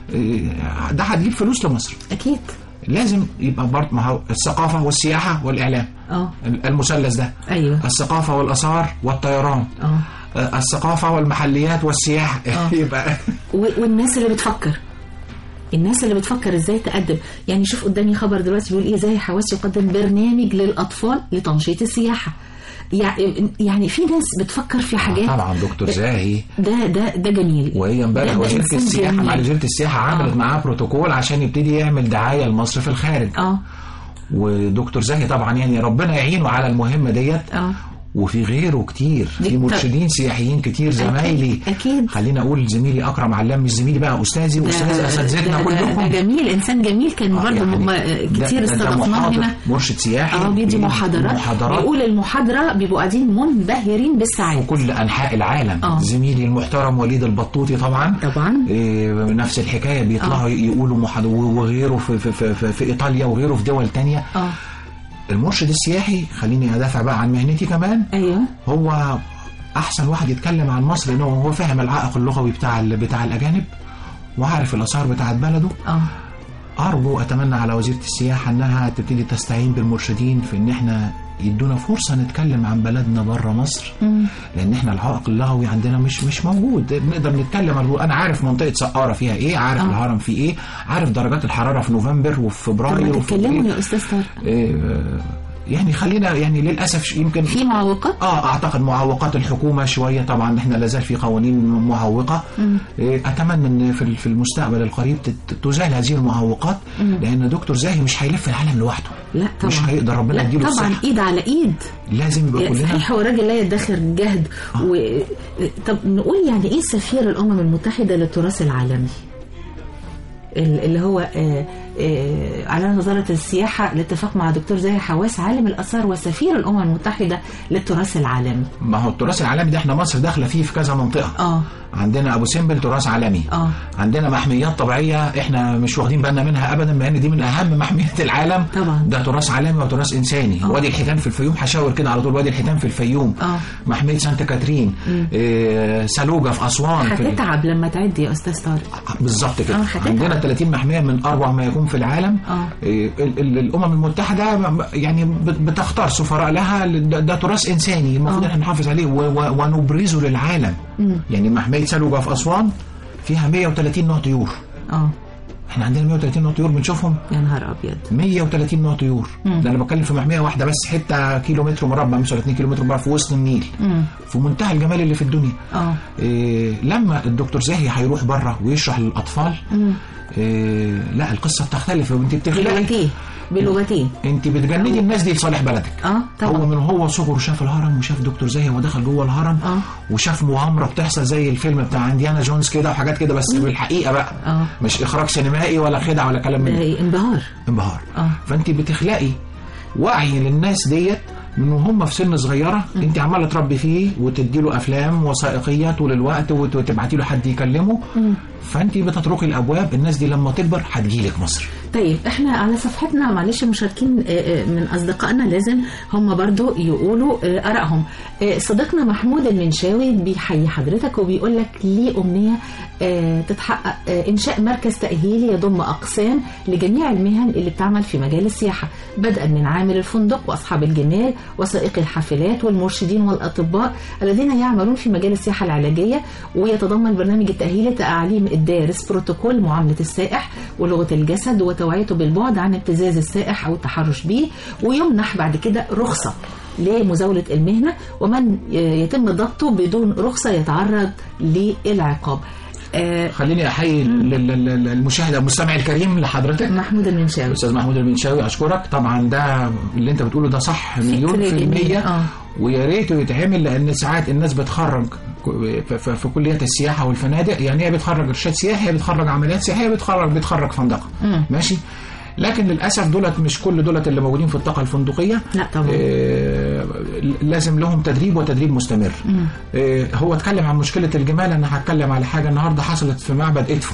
إيه، ده هتجيب فلوس لمصر اكيد لازم يبقى برضه ما هو الثقافه والسياحه والاعلام اه المثلث ده ايوه الثقافه والاثار والطيران اه آه، الثقافه والمحليات والسياحه يبقى و- والناس اللي بتفكر الناس اللي بتفكر ازاي تقدم يعني شوف قدامي خبر دلوقتي بيقول ايه زي حواس يقدم برنامج للاطفال لتنشيط السياحه يعني يعني في ناس بتفكر في حاجات طبعا دكتور زاهي ده ده ده جميل وهي امبارح ده- ده وزيره إنسان السياحه مع جميل. وزيره السياحه عملت آه. معاه بروتوكول عشان يبتدي يعمل دعايه لمصر في الخارج اه ودكتور زاهي طبعا يعني ربنا يعينه على المهمه ديت اه وفي غيره كتير دي- في مرشدين سياحيين كتير زمايلي أكيد. خلينا اقول زميلي اكرم علام مش زميلي بقى استاذي ده- واستاذ اساتذتنا ده- ده- ده كلهم جميل انسان جميل كان آه، برضه يعني م- ده- كتير ده- ده استضفناه محاضر- هنا مرشد سياحي اه بيدي محاضرات محاضرات بيقول المحاضره بيبقوا قاعدين منبهرين بالسعاده كل انحاء العالم آه. زميلي المحترم وليد البطوطي طبعا طبعا إيه نفس الحكايه بيطلعوا يقولوا محاضر وغيره في, في, في, في, في ايطاليا وغيره في دول تانية اه المرشد السياحي خليني ادافع بقى عن مهنتي كمان ايوه هو احسن واحد يتكلم عن مصر لانه هو فاهم العائق اللغوي بتاع ال- بتاع الاجانب وعارف الاثار بتاعت بلده اه ارجو اتمنى على وزيره السياحه انها تبتدي تستعين بالمرشدين في ان احنا يدونا فرصه نتكلم عن بلدنا بره مصر لان احنا العائق اللغوي عندنا مش مش موجود بنقدر نتكلم عن- انا عارف منطقه سقاره فيها ايه عارف آه. الهرم فيه ايه عارف درجات الحراره في نوفمبر وفي طب فبراير ما وفي تتكلموا إيه. يا استاذ طارق إيه، آه، يعني خلينا يعني للاسف ش- يمكن في معوقات اه اعتقد معوقات الحكومه شويه طبعا احنا لازال في قوانين معوقه إيه، اتمنى ان في في المستقبل القريب تت- تزال هذه المعوقات لان دكتور زاهي مش هيلف العالم لوحده لا طبعا مش هيقدر ربنا لا يديله طبعا الصحه ايد على ايد لازم يبقى كلنا صحيح هو راجل لا يدخر جهد و... طب نقول يعني ايه سفير الامم المتحده للتراث العالمي ال- اللي هو آه، آه، على وزارة السياحة الاتفاق مع دكتور زاهي حواس عالم الآثار وسفير الأمم المتحدة للتراث العالمي ما هو التراث العالمي ده احنا مصر داخله فيه في كذا منطقه اه عندنا ابو سمبل تراث عالمي اه عندنا محميات طبيعيه احنا مش واخدين بالنا منها ابدا مع ان دي من اهم محميات العالم طبعا. ده تراث عالمي وتراث انساني آه. وادي الحيتان في الفيوم هشاور كده على طول وادي الحيتان في الفيوم آه. محميه سانتا كاترين إيه سالوجا في اسوان في ال- هتتعب لما تعد يا أستاذ طارق بالظبط كده آه، هتتعب. عندنا 30 محميه من اروع ما يكون في العالم آه. إيه ال- ال- الامم المتحده يعني بت- بتختار سفراء لها ده, ده تراث انساني المفروض آه. احنا نحافظ عليه و- و- ونبرزه للعالم يعني محميه سالوجا في اسوان فيها 130 نوع طيور اه احنا عندنا 130 نوع طيور بنشوفهم يا نهار ابيض 130 نوع طيور ده انا بتكلم في محميه واحده بس حته كيلو متر مربع 35 كيلو متر مربع في وسط النيل في منتهى الجمال اللي في الدنيا اه إيه لما الدكتور زاهي هيروح بره ويشرح للاطفال إيه لا القصه بتختلف وانت بتخلقي بلغتين بلغتين انت بتجندي الناس دي لصالح بلدك اه طبعا هو من هو صغره شاف الهرم وشاف دكتور زاهي ودخل جوه الهرم آه. وشاف مغامره بتحصل زي الفيلم بتاع انديانا جونز كده وحاجات كده بس بالحقيقه بقى آه. مش اخراج سينمائي ولا خدع ولا كلام من ده آه، انبهار انبهار آه. فانت بتخلقي وعي للناس ديت من وهم في سن صغيره انت عماله تربي فيه وتدي له افلام وثائقيه طول الوقت وت- وتبعتي له حد يكلمه فانت بتطرقي الابواب الناس دي لما تكبر هتجيلك مصر طيب احنا على صفحتنا معلش مشاركين آه، آه، من اصدقائنا لازم هم برضو يقولوا آه، ارائهم آه، صديقنا محمود المنشاوي بيحيي حضرتك وبيقول لك ليه امنيه آه، تتحقق آه، انشاء مركز تاهيلي يضم اقسام لجميع المهن اللي بتعمل في مجال السياحه بدءا من عامل الفندق واصحاب الجمال وسائق الحافلات والمرشدين والاطباء الذين يعملون في مجال السياحه العلاجيه ويتضمن برنامج التاهيلي تعليم الدارس بروتوكول معامله السائح ولغه الجسد وتوعيته بالبعد عن ابتزاز السائح او التحرش به ويمنح بعد كده رخصه لمزاولة المهنة ومن يتم ضبطه بدون رخصة يتعرض للعقاب آه، خليني احيي ال- ال- ال- المشاهد المستمع الكريم لحضرتك محمود المنشاوي الاستاذ محمود المنشاوي اشكرك طبعا ده اللي انت بتقوله ده صح مليون فكرة في جميلة، المية آه. ويا ريته يتعمل لان ساعات الناس بتخرج ك- ف- في كليات السياحه والفنادق يعني هي بتخرج ارشاد سياحي هي بتخرج عمليات سياحيه بتخرج بتخرج فندقه ماشي لكن للاسف دولت مش كل دولت اللي موجودين في الطاقه الفندقيه لا طبعا. آه، لازم لهم تدريب وتدريب مستمر آه، هو اتكلم عن مشكله الجمال انا هتكلم على حاجه النهارده حصلت في معبد ادفو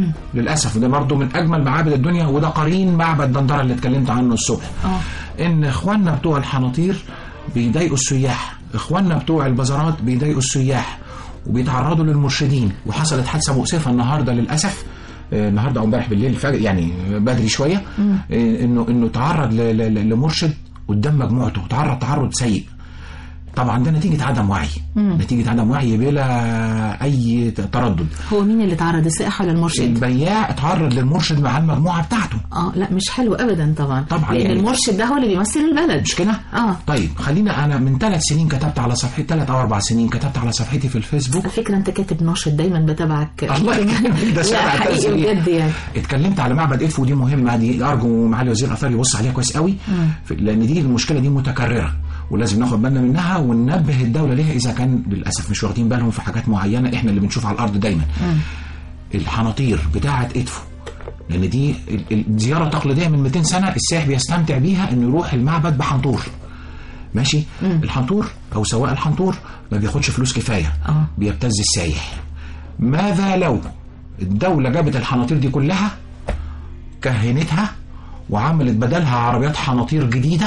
للاسف ده برضه من اجمل معابد الدنيا وده قرين معبد دندره اللي اتكلمت عنه الصبح ان اخواننا بتوع الحناطير بيضايقوا السياح اخواننا بتوع البازارات بيضايقوا السياح وبيتعرضوا للمرشدين وحصلت حادثه مؤسفه النهارده للاسف آه، النهارده او امبارح بالليل فجأة يعني بدري شويه آه، انه انه تعرض ل- ل- لمرشد قدام مجموعته تعرض تعرض سيء طبعا ده نتيجه عدم وعي نتيجه عدم وعي بلا اي تردد هو مين اللي تعرض السائح ولا المرشد؟ البياع اتعرض للمرشد مع المجموعه بتاعته اه لا مش حلو ابدا طبعا طبعاً لان يعني- المرشد ده هو اللي بيمثل البلد مش كده؟ اه طيب خلينا انا من ثلاث سنين كتبت على صفحتي ثلاث او اربع سنين كتبت على صفحتي في الفيسبوك على فكره انت كاتب ناشط دايما بتابعك الله يكرمك ده لا سبع حقيقي تسجيل. بجد يعني اتكلمت على معبد ادفو دي مهمه دي ارجو معالي وزير الاثار يبص عليها كويس قوي في- لان دي المشكله دي متكرره ولازم ناخد بالنا منها وننبه الدوله ليها اذا كان للاسف مش واخدين بالهم في حاجات معينه احنا اللي بنشوفها على الارض دايما الحناطير بتاعه ادفو لان دي ال- ال- الزياره تقليديه من 200 سنه السائح بيستمتع بيها انه يروح المعبد بحنطور ماشي الحنطور او سواق الحنطور ما بياخدش فلوس كفايه آه. بيبتز السايح ماذا لو الدوله جابت الحناطير دي كلها كهنتها وعملت بدلها عربيات حناطير جديده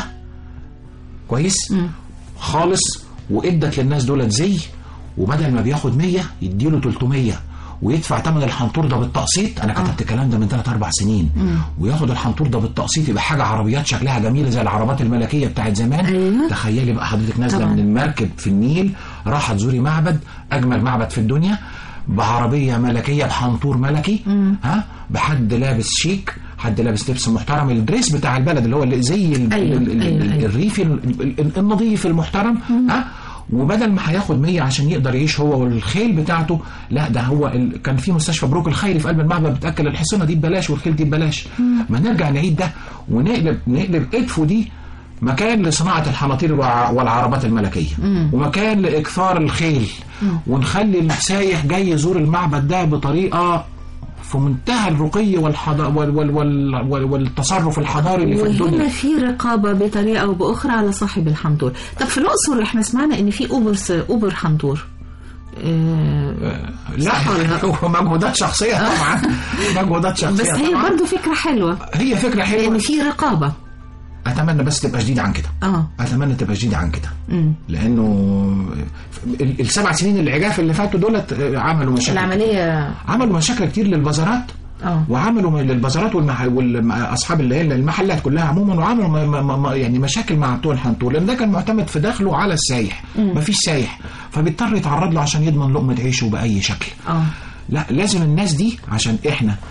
كويس خالص وادت للناس دولت زي وبدل ما بياخد 100 يديله 300 ويدفع ثمن الحنطور ده بالتقسيط انا كتبت الكلام ده من 3 4 سنين وياخد الحنطور ده بالتقسيط يبقى حاجه عربيات شكلها جميله زي العربات الملكيه بتاعت زمان أيوة. تخيلي بقى حضرتك نازله طبعا. من المركب في النيل راحه تزوري معبد اجمل معبد في الدنيا بعربيه ملكيه بحنطور ملكي ها بحد لابس شيك حد لابس لبس محترم الدريس بتاع البلد اللي هو اللي زي ال- أيوة، ال- ال- أيوة، ال- أيوة. الريفي ال- ال- النظيف المحترم ها وبدل ما هياخد 100 عشان يقدر يعيش هو والخيل بتاعته لا ده هو ال... كان في مستشفى بروك الخيري في قلب المعبد بتاكل الحصينه دي ببلاش والخيل دي ببلاش ما نرجع نعيد ده ونقلب نقلب ادفو دي مكان لصناعة الحناطير والع- والعربات الملكية ومكان لإكثار الخيل ونخلي السايح جاي يزور المعبد ده بطريقة في منتهى الرقي والحضا وال وال وال وال والتصرف الحضاري اللي في الدنيا وهنا في رقابة بطريقة أو بأخرى على صاحب الحنطور طب في الأقصر احنا سمعنا إن في أوبر أوبر حنطور آه، لا صح ولا؟ هو مجهودات شخصية طبعا مجهودات شخصية بس هي طبعا برضو فكرة حلوة هي فكرة لأن حلوة في رقابة أتمنى بس تبقى شديدة عن كده اه أتمنى تبقى شديدة عن كده مم. لأنه ال- السبع سنين العجاف اللي فاتوا دولت عملوا مشاكل العملية عملوا مشاكل كتير للبازارات اه وعملوا للبازارات والمح... واصحاب اللي هي المحلات كلها عموما وعملوا م... م... م... يعني مشاكل مع بتوع الحنطور لان ده كان معتمد في دخله على السايح مفيش سايح فبيضطر يتعرض له عشان يضمن لقمه عيشه باي شكل اه لا لازم الناس دي عشان احنا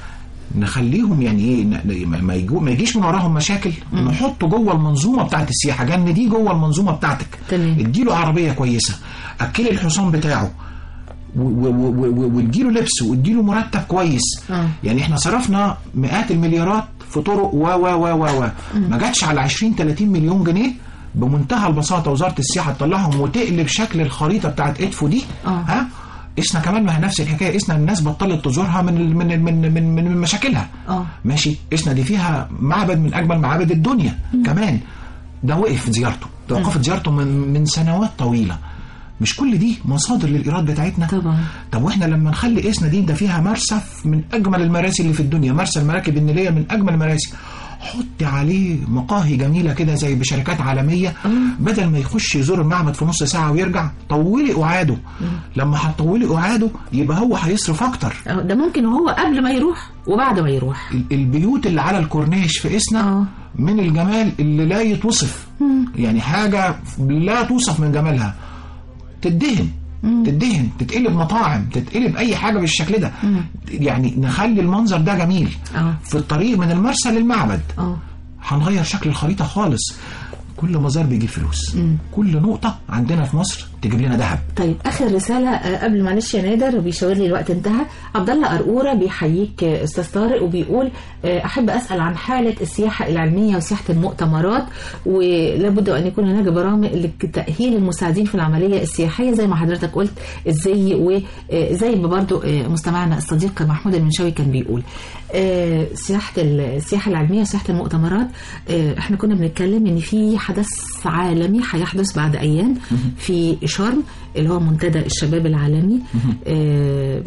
نخليهم يعني ايه ن- ما- ما يجو ما يجيش من وراهم مشاكل نحطه جوه المنظومه بتاعت السياحه جن دي جوه المنظومه بتاعتك تمام. اديله عربيه كويسه اكلي الحصان بتاعه و- و- و- و- واديله لبس واديله مرتب كويس آه. يعني احنا صرفنا مئات المليارات في طرق و و و و و ما جاتش على 20 30 مليون جنيه بمنتهى البساطه وزاره السياحه تطلعهم وتقلب شكل الخريطه بتاعت ادفو دي آه. ها اسنا كمان ما هي نفس الحكايه اسنا الناس بطلت تزورها من ال- من ال- من من, من, من مشاكلها آه. ماشي اسنا دي فيها معبد من اجمل معابد الدنيا كمان ده وقف زيارته توقفت زيارته من من سنوات طويله مش كل دي مصادر للايراد بتاعتنا طبعا. طب واحنا لما نخلي اسنا دي ده فيها مرسى من اجمل المراسي اللي في الدنيا مرسى المراكب النيليه من اجمل المراسي حط عليه مقاهي جميله كده زي بشركات عالميه بدل ما يخش يزور المعبد في نص ساعه ويرجع طولي قعاده لما هتطولي قعاده يبقى هو هيصرف اكتر آه، ده ممكن هو قبل ما يروح وبعد ما يروح ال- البيوت اللي على الكورنيش في اسنا آه. من الجمال اللي لا يتوصف يعني حاجه لا توصف من جمالها تدهن تدهن تتقلب مطاعم تتقلب اي حاجه بالشكل ده يعني نخلي المنظر ده جميل آه. في الطريق من المرسى للمعبد اه هنغير شكل الخريطه خالص كل مزار بيجيب فلوس كل نقطه عندنا في مصر تجيب لنا ذهب طيب اخر رساله آه، قبل معلش يا نادر وبيشاور لي الوقت انتهى عبد الله قرقوره بيحييك آه، استاذ طارق وبيقول آه، احب اسال عن حاله السياحه العلميه وسياحه المؤتمرات ولابد ان يكون هناك برامج لتاهيل المساعدين في العمليه السياحيه زي ما حضرتك قلت ازاي وزي ما برضو آه، مستمعنا الصديق محمود المنشاوي كان بيقول آه، سياحه السياحه العلميه وسياحه المؤتمرات آه، احنا كنا بنتكلم ان في حدث عالمي هيحدث بعد ايام في شرم اللي هو منتدى الشباب العالمي آه،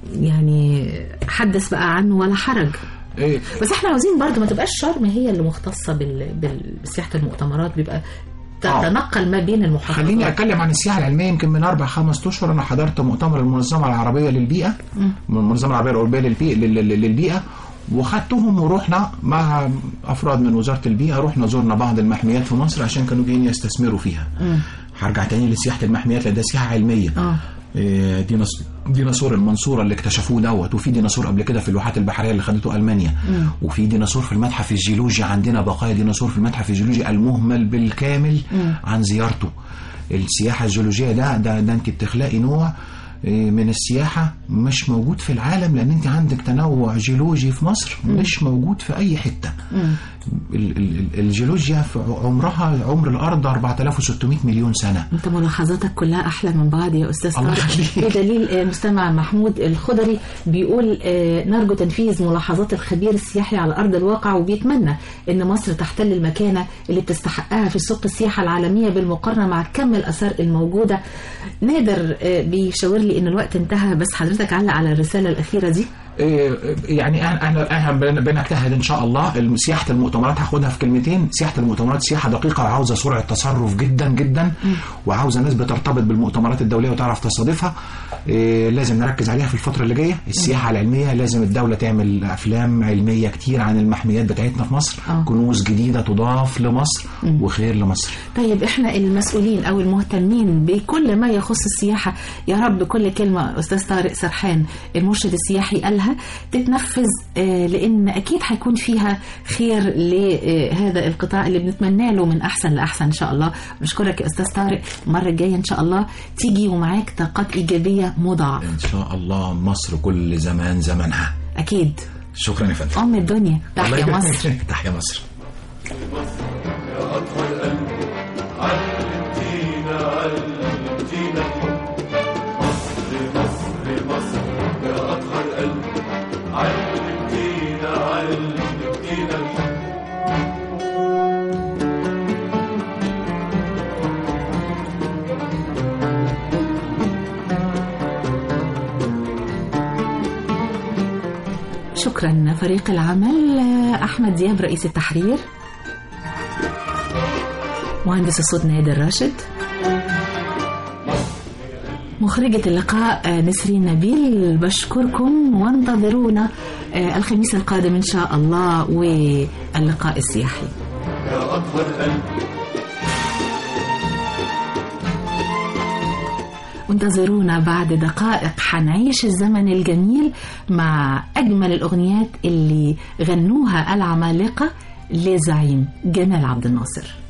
يعني حدث بقى عنه ولا حرج إيه، بس احنا عاوزين برضو ما تبقاش شرم هي اللي مختصه بال- بسياحه المؤتمرات بيبقى آه. تتنقل ما بين المحافظات خليني اتكلم عن السياحه العلميه يمكن من اربع خمس اشهر انا حضرت مؤتمر المنظمه العربيه للبيئه المنظمه العربيه الاوروبيه للبيئه لل- للبيئه وخدتهم ورحنا مع افراد من وزاره البيئه رحنا زرنا بعض المحميات في مصر عشان كانوا جايين يستثمروا فيها هرجع تاني لسياحه المحميات لان ده سياحه علميه اه إيه، ديناص- ديناصور المنصوره اللي اكتشفوه دوت وفي ديناصور قبل كده في الواحات البحريه اللي خدته المانيا وفي ديناصور في المتحف الجيولوجي عندنا بقايا ديناصور في المتحف الجيولوجي المهمل بالكامل عن زيارته السياحه الجيولوجيه ده ده, ده انت بتخلقي نوع إيه، من السياحة مش موجود في العالم لأن أنت عندك تنوع جيولوجي في مصر مش موجود في أي حتة ال- ال- ال- الجيولوجيا في عمرها عمر الأرض 4600 مليون سنة انت ملاحظاتك كلها احلى من بعض يا استاذ الله طارق يخليك. بدليل آه، مستمع محمود الخضري بيقول آه، نرجو تنفيذ ملاحظات الخبير السياحي على ارض الواقع وبيتمنى ان مصر تحتل المكانه اللي بتستحقها في سوق السياحه العالميه بالمقارنه مع كم الاثار الموجوده نادر آه، بيشاور لي ان الوقت انتهى بس حضرتك علق على الرساله الاخيره دي إيه، يعني احنا احنا احنا بن- بنجتهد ان شاء الله الم- سياحه المؤتمرات هاخدها في كلمتين سياحه المؤتمرات سياحه دقيقه وعاوزه سرعه تصرف جدا جدا وعاوزه ناس بترتبط بالمؤتمرات الدوليه وتعرف تستضيفها إيه، لازم نركز عليها في الفتره اللي جايه السياحه العلميه لازم الدوله تعمل افلام علميه كتير عن المحميات بتاعتنا في مصر آه. كنوز جديده تضاف لمصر وخير لمصر طيب احنا المسؤولين او المهتمين بكل ما يخص السياحه يا رب كل كلمه استاذ طارق سرحان المرشد السياحي قالها تتنفذ آه، لان اكيد هيكون فيها خير لهذا القطاع اللي بنتمنى له من احسن لاحسن ان شاء الله بشكرك يا استاذ طارق المره الجايه ان شاء الله تيجي ومعاك طاقات ايجابيه مضاعفه ان شاء الله مصر كل زمان زمانها اكيد شكرا يا فندم ام الدنيا الله تحيا يبارك مصر فيك. تحيا مصر شكرا فريق العمل آه، احمد دياب رئيس التحرير مهندس الصوت نادر راشد مخرجة اللقاء آه، نسرين نبيل بشكركم وانتظرونا آه، الخميس القادم إن شاء الله واللقاء السياحي وانتظرونا بعد دقائق حنعيش الزمن الجميل مع أجمل الأغنيات اللي غنوها العمالقة لزعيم جمال عبد الناصر